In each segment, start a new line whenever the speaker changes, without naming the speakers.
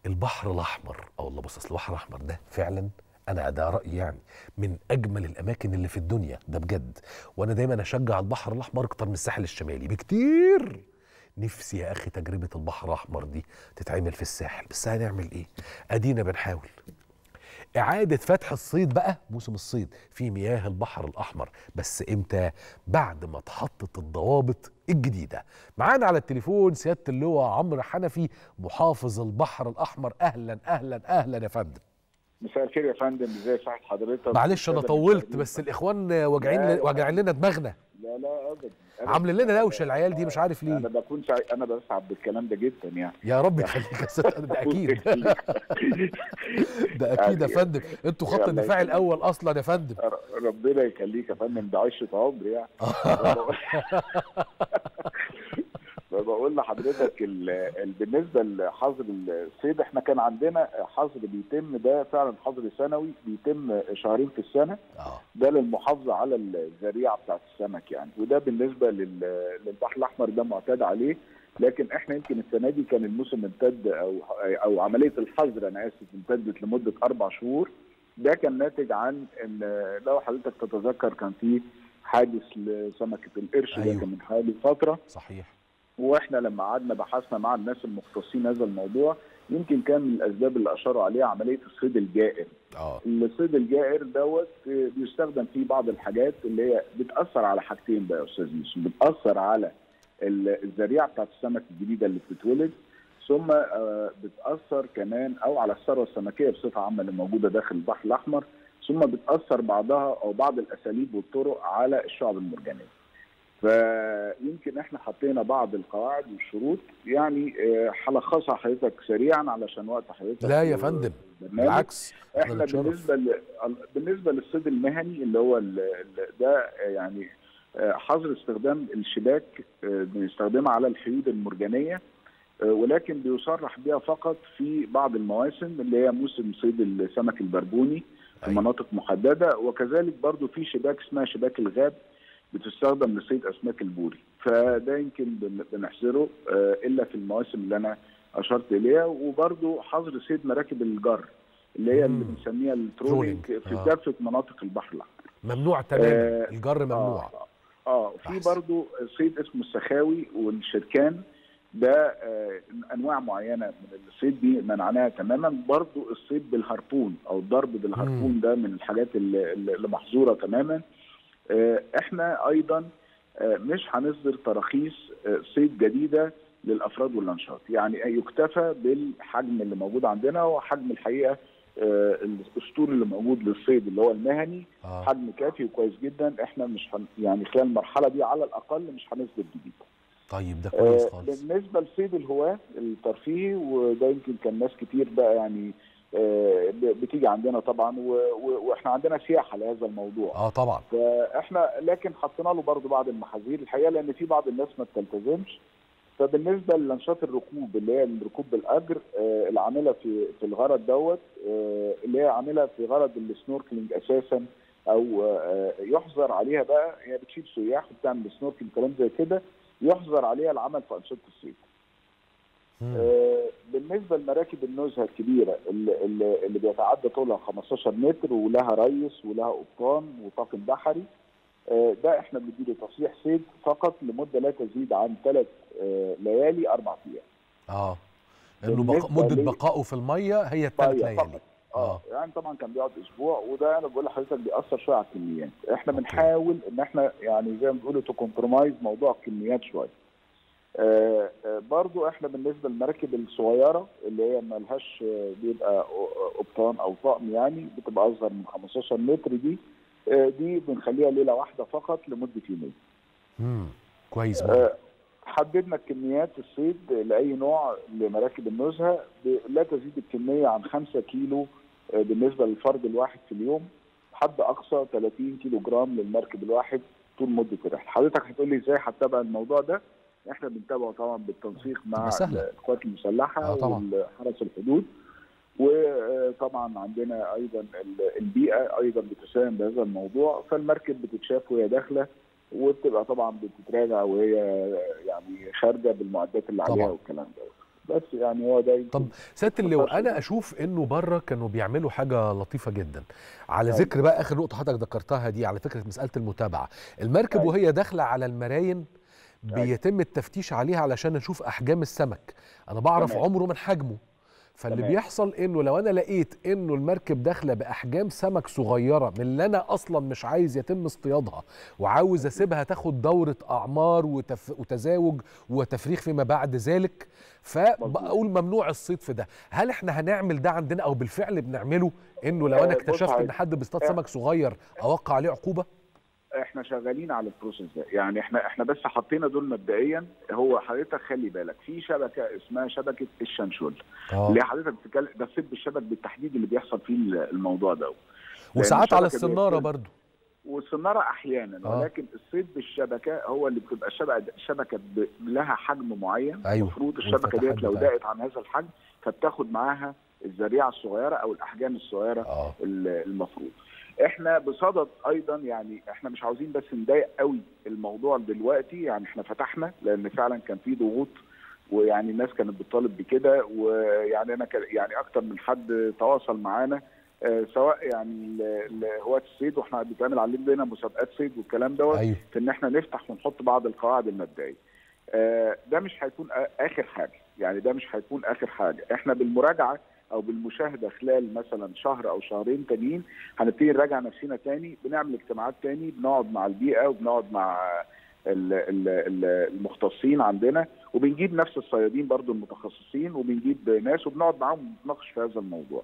البحر الاحمر اه والله بص اصل البحر الاحمر ده فعلا انا ده رايي يعني من اجمل الاماكن اللي في الدنيا ده بجد وانا دايما اشجع البحر الاحمر اكتر من الساحل الشمالي بكتير نفسي يا اخي تجربه البحر الاحمر دي تتعمل في الساحل بس هنعمل ايه ادينا بنحاول إعادة فتح الصيد بقى موسم الصيد في مياه البحر الأحمر بس إمتى؟ بعد ما اتحطت الضوابط الجديدة معانا على التليفون سيادة اللواء عمرو حنفي محافظ البحر الأحمر أهلا أهلا أهلا يا فندم
مساء الخير يا فندم ازي صحة حضرتك
معلش أنا طولت بس الإخوان واجعين
لا، لا.
واجعين لنا دماغنا
لا لا ابدا أبداً.
عاملين لنا دوشة العيال دي مش عارف
انا
ليه
بكون سعي... انا بسعد بالكلام ده جدا يعني
يا رب يخليك يا أستاذ، ده أكيد ده أكيد يا فندم أنتوا خط
الله
الدفاع
يخليك.
الأول أصلا يا فندم
ربنا يخليك يا فندم ده عشرة عمر يعني فبقول لحضرتك ال... ال... بالنسبه لحظر الصيد احنا كان عندنا حظر بيتم ده فعلا حظر سنوي بيتم شهرين في السنه
آه
ده للمحافظه على الذريعه بتاعت السمك يعني وده بالنسبه لل... للبحر الاحمر ده معتاد عليه لكن احنا يمكن السنه دي كان الموسم امتد او او عمليه الحظر انا اسف امتدت لمده اربع شهور ده كان ناتج عن ان لو حضرتك تتذكر كان في حادث لسمكه القرش
أيوه.
ده كان من حوالي فتره
صحيح
واحنا لما قعدنا بحثنا مع الناس المختصين هذا الموضوع يمكن كان من الاسباب اللي اشاروا عليها عمليه الصيد الجائر
آه
الصيد الجائر دوت بيستخدم فيه بعض الحاجات اللي هي بتاثر على حاجتين بقى يا استاذ يوسف بتاثر على ال- الذريعه بتاعت السمك الجديده اللي بتتولد ثم آه، بتاثر كمان او على الثروه السمكيه بصفه عامه اللي موجوده داخل البحر الاحمر ثم بتاثر بعضها او بعض الاساليب والطرق على الشعب المرجانيه. فيمكن احنا حطينا بعض القواعد والشروط يعني آه، هلخصها حضرتك سريعا علشان وقت حضرتك
لا يا فندم
برنامج.
بالعكس
احنا
نتشرف.
بالنسبه ل... بالنسبه للصيد المهني اللي هو ال... ال- ده يعني آه، حظر استخدام الشباك آه، بنستخدمها على الحيود المرجانيه آه، ولكن بيصرح بها فقط في بعض المواسم اللي هي موسم صيد السمك البربوني في
أيوة.
مناطق محدده وكذلك برضو في شباك اسمها شباك الغاب بتستخدم لصيد اسماك البوري فده يمكن بن- بنحظره آه، الا في المواسم اللي انا اشرت اليها وبرضو حظر صيد مراكب الجر اللي هي اللي
مم.
بنسميها الترولينج
ترولينج،
في
آه.
كافه مناطق البحر الاحمر
ممنوع تماما
آه،
الجر ممنوع
اه, آه في
أحسن.
برضو صيد اسمه السخاوي والشركان ده آه انواع معينه من الصيد دي منعناها تماما برضو الصيد بالهاربون او الضرب بالهاربون
مم.
ده من الحاجات اللي, اللي محظوره تماما آه احنا ايضا آه مش هنصدر تراخيص آه صيد جديده للافراد والانشاط يعني يكتفى بالحجم اللي موجود عندنا وحجم الحقيقه آه الاسطول اللي موجود للصيد اللي هو المهني
آه.
حجم كافي وكويس جدا احنا مش هن يعني خلال المرحله دي على الاقل مش هنصدر جديد.
طيب ده كويس
آه
خالص
بالنسبه لصيد الهواه الترفيهي وده يمكن كان ناس كتير بقى يعني آه ب- بتيجي عندنا طبعا و- و- واحنا عندنا سياحه لهذا الموضوع.
اه طبعا
فاحنا لكن حطينا له برضه بعض المحاذير الحقيقه لان في بعض الناس ما بتلتزمش فبالنسبه لنشاط الركوب اللي هي الركوب بالاجر آه، العامله في في الغرض دوت آه، اللي هي عامله في غرض السنوركلينج اساسا او آه، يحظر عليها بقى هي بتشيل سياح وبتعمل سنوركلينج كلام زي كده يحظر عليها العمل في انشطه الصيد.
مم.
آه، بالنسبه لمراكب النزهه الكبيره اللي, اللي اللي بيتعدى طولها 15 متر ولها ريس ولها قبطان وطاقم بحري آه، ده احنا بنديله تصريح صيد فقط لمده لا تزيد عن ثلاث ليالي اربع ايام.
اه انه بق...
بالنسبة
مده
لي-
بقائه في الميه هي ثلاث
طيب،
ليالي
فقط.
اه
اه يعني طبعا كان بيقعد اسبوع وده انا بقول لحضرتك بيأثر شويه على الكميات، احنا
أوكي.
بنحاول ان احنا يعني زي ما بيقولوا تو كومبرومايز موضوع الكميات شويه. آه آه برضو احنا بالنسبه للمراكب الصغيره اللي هي ما لهاش آه، بيبقى أو- قبطان او طقم يعني بتبقى اصغر من 15 متر دي آه دي بنخليها ليله واحده فقط لمده يومين.
امم كويس برضه.
آه، حددنا الكميات الصيد لاي نوع لمراكب النزهه ب- لا تزيد الكميه عن 5 كيلو آه، بالنسبه للفرد الواحد في اليوم حد اقصى 30 كيلو جرام للمركب الواحد طول مده الرحله حضرتك هتقول لي ازاي هتتابع الموضوع ده احنا بنتابعه طبعا بالتنسيق مع
تبقى سهلة.
القوات المسلحه
آه، طبعا.
وحرس الحدود وطبعا عندنا ايضا ال- البيئه ايضا بتساهم بهذا الموضوع فالمركب بتتشاف وهي داخله وبتبقى طبعا بتتراجع وهي يعني خارجه بالمعدات اللي عليها
طبعا.
والكلام ده بس يعني هو ده يمكن-
طب سياده اللواء انا اشوف انه بره كانوا بيعملوا حاجه لطيفه جدا على
أيوة.
ذكر بقى اخر نقطه حضرتك ذكرتها دي على فكره مساله المتابعه المركب
أيوة.
وهي داخله على المراين
أيوة.
بيتم التفتيش عليها علشان نشوف احجام السمك انا بعرف
تمام.
عمره من حجمه فاللي
تمام.
بيحصل انه لو انا لقيت انه المركب داخله باحجام سمك صغيره من اللي انا اصلا مش عايز يتم اصطيادها وعاوز اسيبها تاخد دوره اعمار وتف... وتزاوج وتفريخ فيما بعد ذلك فبقول ممنوع الصيد في ده هل احنا هنعمل ده عندنا او بالفعل بنعمله انه لو انا
آه، بص
اكتشفت
عايز-
ان حد بيصطاد
آه.
سمك صغير اوقع عليه عقوبه
احنا شغالين على البروسيس ده يعني احنا احنا بس حطينا دول مبدئيا هو حضرتك خلي بالك في شبكه اسمها شبكه الشنشول اللي حضرتك بتتكلم ده الصيد بالشبك بالتحديد اللي بيحصل فيه الموضوع ده
وساعات على
الشبكة
الصناره
بيحصل-
برضو
والصناره احيانا
آه.
ولكن الصيد بالشبكه هو اللي بتبقى الشبكه شبكه ب- لها حجم معين
أيوة.
المفروض الشبكه
والفتحات
ديت لو
بتاعتها.
ضاقت عن هذا الحجم فبتاخد معاها الذريعه الصغيره او الاحجام الصغيره
اه
ال- المفروض احنا بصدد ايضا يعني احنا مش عاوزين بس نضايق قوي الموضوع دلوقتي يعني احنا فتحنا لان فعلا كان في ضغوط ويعني الناس كانت بتطالب بكده ويعني انا كان- يعني اكتر من حد تواصل معانا آه، سواء يعني ال- ال- هواة الصيد واحنا بيتعمل علينا مسابقات صيد والكلام دوت
ايوه
في ان احنا نفتح ونحط بعض القواعد المبدئيه. آه، ده مش هيكون آ- اخر حاجه، يعني ده مش هيكون اخر حاجه، احنا بالمراجعه او بالمشاهده خلال مثلا شهر او شهرين تانيين هنبتدي نراجع نفسنا تاني، بنعمل اجتماعات تاني، بنقعد مع البيئه وبنقعد مع ال- ال- ال- المختصين عندنا وبنجيب نفس الصيادين برضو المتخصصين وبنجيب ناس وبنقعد معاهم ونتناقش في هذا الموضوع.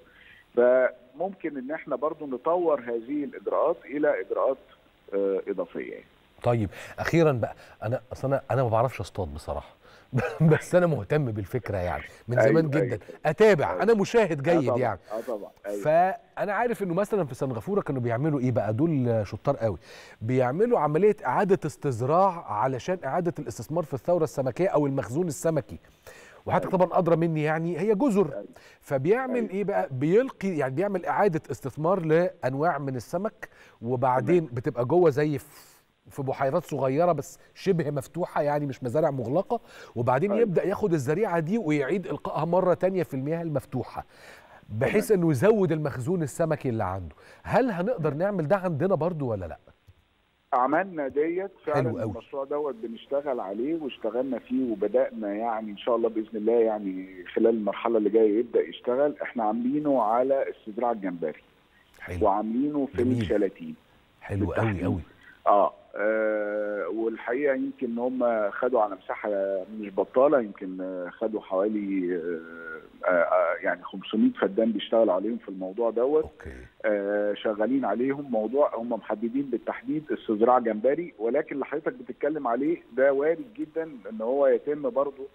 فممكن ان احنا برضو نطور هذه الاجراءات الى اجراءات آه، اضافيه يعني.
طيب اخيرا بقى انا اصل انا انا ما بعرفش اصطاد بصراحه بس انا مهتم بالفكره يعني من
أيوة،
زمان
أيوة.
جدا اتابع
أيوة.
انا مشاهد
آه
جيد
طبعاً،
يعني
اه طبعا ايوه
فانا عارف انه مثلا في سنغافوره كانوا بيعملوا ايه بقى دول شطار قوي بيعملوا عمليه اعاده استزراع علشان اعاده الاستثمار في الثوره السمكيه او المخزون السمكي وحضرتك طبعا ادرى مني يعني هي جزر
أيوة.
فبيعمل
أيوة.
ايه بقى بيلقي يعني بيعمل اعاده استثمار لانواع من السمك وبعدين بتبقى جوه زي في في بحيرات صغيره بس شبه مفتوحه يعني مش مزارع مغلقه وبعدين
أيوة.
يبدا ياخد الزريعه دي ويعيد القائها مره تانية في المياه المفتوحه بحيث انه يزود المخزون السمكي اللي عنده هل هنقدر نعمل ده عندنا برضو ولا لا
عملنا ديت
حلو
فعلا
أوي.
المشروع دوت بنشتغل عليه واشتغلنا فيه وبدانا يعني ان شاء الله باذن الله يعني خلال المرحله اللي جايه يبدا يشتغل احنا عاملينه على استزراع الجمبري
حلو
وعاملينه في
جميل.
الشلاتين
حلو قوي
بالتحديد.
قوي
اه, آه والحقيقه يمكن ان هم خدوا على مساحه مش بطاله يمكن آه، خدوا حوالي آه آه يعني 500 فدان بيشتغلوا عليهم في الموضوع دوت
اوكي
آه، شغالين عليهم موضوع هم محددين بالتحديد استزراع جمبري ولكن اللي حضرتك بتتكلم عليه ده وارد جدا ان هو يتم برضه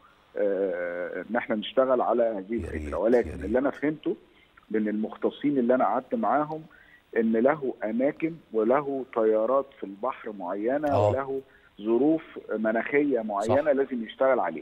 آه، ان احنا نشتغل على هذه
يا ريت،
الفكره
يا
ولكن
ريت.
اللي انا فهمته من المختصين اللي انا قعدت معاهم ان له اماكن وله تيارات في البحر معينه
آه.
وله ظروف مناخيه معينه
صح.
لازم يشتغل عليها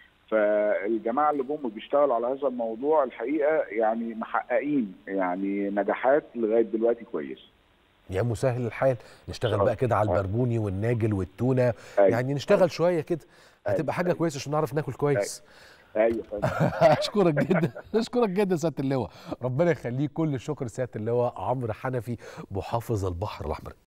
فالجماعه اللي جم بيشتغلوا على هذا الموضوع الحقيقه يعني محققين يعني نجاحات لغايه دلوقتي كويسه
يا مسهل الحال نشتغل
آه.
بقى كده على
آه.
البربوني والناجل والتونه
أيوة.
يعني نشتغل شويه كده
أيوة.
هتبقى حاجه
أيوة.
كويسه عشان نعرف ناكل كويس
ايوه فاهم.
اشكرك جدا اشكرك جدا سياده اللواء ربنا يخليك كل الشكر سياده اللواء عمرو حنفي محافظ البحر الاحمر